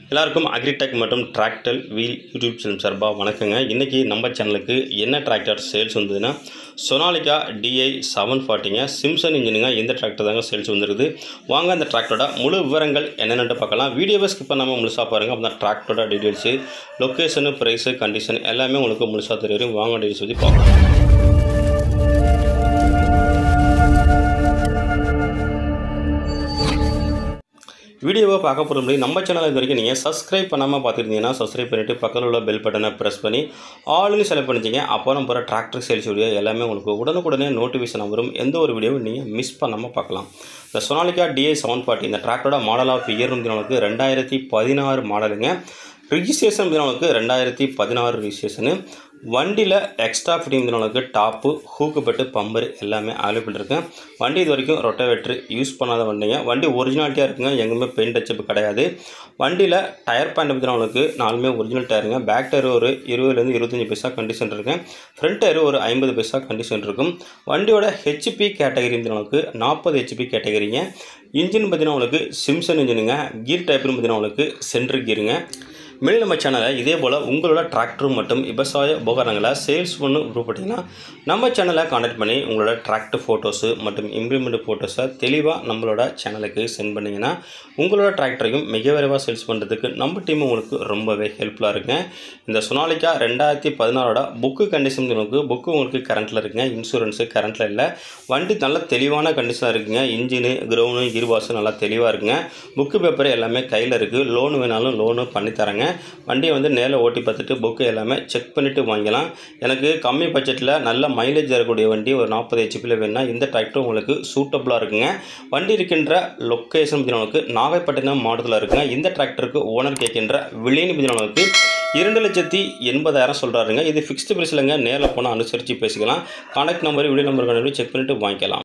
எல்லாருக்கும் அக்ரிடெக் மற்றும் tractor wheel YouTube channel சார்பாக வணக்கங்க இன்றைக்கி நம்ம சேனலுக்கு என்ன டிராக்டர் சேல்ஸ் வந்ததுன்னா சொனாலிகா டிஐ செவன் ஃபார்ட்டிங்க சிம்சன் இன்ஜினுங்க இந்த டிராக்டர் தாங்க சேல்ஸ் வந்துருக்குது வாங்க அந்த டிராக்டரோட முழு விவரங்கள் என்னென்னு பார்க்கலாம் வீடியோவை ஸ்கிப் பண்ணாமல் முழுசாக பாருங்கள் அப்போ தான் டிராக்டரோட டீட்டெயில்ஸு லொக்கேஷனு ப்ரைஸு கண்டிஷன் எல்லாமே உங்களுக்கு முழுசாக தெரியும் வாங்க டீட்டெயில்ஸ் பற்றி பார்க்கலாம் வீடியோவை பார்க்க போகிற முன்னாடி நம்ம சேனல் இது வரைக்கும் நீங்கள் சப்ஸ்கிரைப் பண்ணாமல் பார்த்துருந்தீங்கன்னா சப்ஸ்கிரைப் பண்ணிவிட்டு பக்கத்தில் உள்ள பெல் பட்டனை ப்ரெஸ் பண்ணி ஆல்னு செலக்ட் பண்ணிச்சிங்க அப்போ நம்ம போகிற டிராக்டர் சேல்ஸ் வீடியோ எல்லாமே உங்களுக்கு உடனுக்குடனே நோட்டிஃபிகேஷன் வரும் எந்த ஒரு வீடியோவும் நீங்கள் மிஸ் பண்ணாமல் பார்க்கலாம் இந்த சொனாலிகா டிஐ செவன் ஃபார்ட்டி இந்த டிராக்டரோட மாடல் ஆஃப் இயர் வந்து ரெண்டாயிரத்தி பதினாறு மாடலுங்க ரிஜிஸ்ட்ரேஷன் உங்களுக்கு ரெண்டாயிரத்தி பதினாறு ரிஜிஸ்ட்ரேஷனு வண்டியில் எக்ஸ்ட்ரா ஃபிட்டிங் உங்களுக்கு டாப்பு ஹூக்குப்பட்டு பம்பர் எல்லாமே அவைலபிள் இருக்குது வண்டி இது வரைக்கும் ரொட்டவேட்ரு யூஸ் பண்ணாத வண்டிங்க வண்டி ஒரிஜினாலிட்டியாக இருக்குங்க எங்கேயுமே பெயிண்ட் டச்சப் கிடையாது வண்டியில் டயர் பேண்ட் உங்களுக்கு நாலுமே ஒரிஜினல் டயருங்க பேக் டயர் ஒரு இருபதுலேருந்து இருபத்தஞ்சி பைசா கண்டிஷன் இருக்குது ஃப்ரண்ட் டயர் ஒரு ஐம்பது பைசா கண்டிஷன் இருக்கும் வண்டியோட ஹெச்பி கேட்டகரி உங்களுக்கு நாற்பது ஹெச்பி கேட்டகரிங்க இன்ஜின் பார்த்தீங்கன்னா உங்களுக்கு சிம்சன் இன்ஜினுங்க கீர் டைப்னு பார்த்தீங்கன்னா உங்களுக்கு சென்ட்ரு கீருங்க மேலும் நம்ம சேனலை இதே போல் உங்களோட டிராக்டர் மற்றும் விவசாய உபகரணங்களை சேல்ஸ் பண்ணு விருப்பப்பட்டீங்கன்னா நம்ம சேனலை காண்டாக்ட் பண்ணி உங்களோட டிராக்டர் ஃபோட்டோஸு மற்றும் இம்ப்ளிமெண்ட் ஃபோட்டோஸை தெளிவாக நம்மளோட சேனலுக்கு சென்ட் பண்ணிங்கன்னா உங்களோட டிராக்டரையும் மிக விரைவாக சேல்ஸ் பண்ணுறதுக்கு நம்ம டீம் உங்களுக்கு ரொம்பவே ஹெல்ப்ஃபுல்லாக இருக்குங்க இந்த சொனாலிக்கா ரெண்டாயிரத்தி பதினாறோட புக்கு கண்டிஷன் உங்களுக்கு புக்கு உங்களுக்கு கரண்ட்டில் இருக்குங்க இன்சூரன்ஸு கரண்ட்டில் இல்லை வண்டி நல்ல தெளிவான கண்டிஷனாக இருக்குங்க இன்ஜினு கிரவுனு இருபாஸு நல்லா தெளிவாக இருக்குங்க புக்கு பேப்பர் எல்லாமே கையில் இருக்குது லோன் வேணாலும் லோனு பண்ணித்தரேங்க வண்டியை வந்து நேரில் ஓட்டி பார்த்துட்டு புக்கு எல்லாமே செக் பண்ணிவிட்டு வாங்கிக்கலாம் எனக்கு கம்மி பட்ஜெட்டில் நல்ல மைலேஜ் தரக்கூடிய வண்டி ஒரு நாற்பது ஹெச்பியில் வேணுன்னா இந்த டிராக்டர் உங்களுக்கு சூட்டபுளாக இருக்குங்க வண்டி இருக்கின்ற லொக்கேஷன் உங்களுக்கு நாகைப்பட்டினம் மாவட்டத்தில் இருக்குங்க இந்த டிராக்டருக்கு ஓனர் கேட்கின்ற விலைன்னு பார்த்தீங்கன்னா இரண்டு லட்சத்தி எண்பதாயிரம் சொல்கிறாருங்க இது ஃபிக்ஸ்டு ப்ரைஸ் இல்லைங்க நேரில் போனால் அனுசரித்து பேசிக்கலாம் கான்டாக்ட் நம்பர் வீடியோ நம்பர் கண்டு செக் பண்ணிவிட்டு வாங்கிக்கலாம்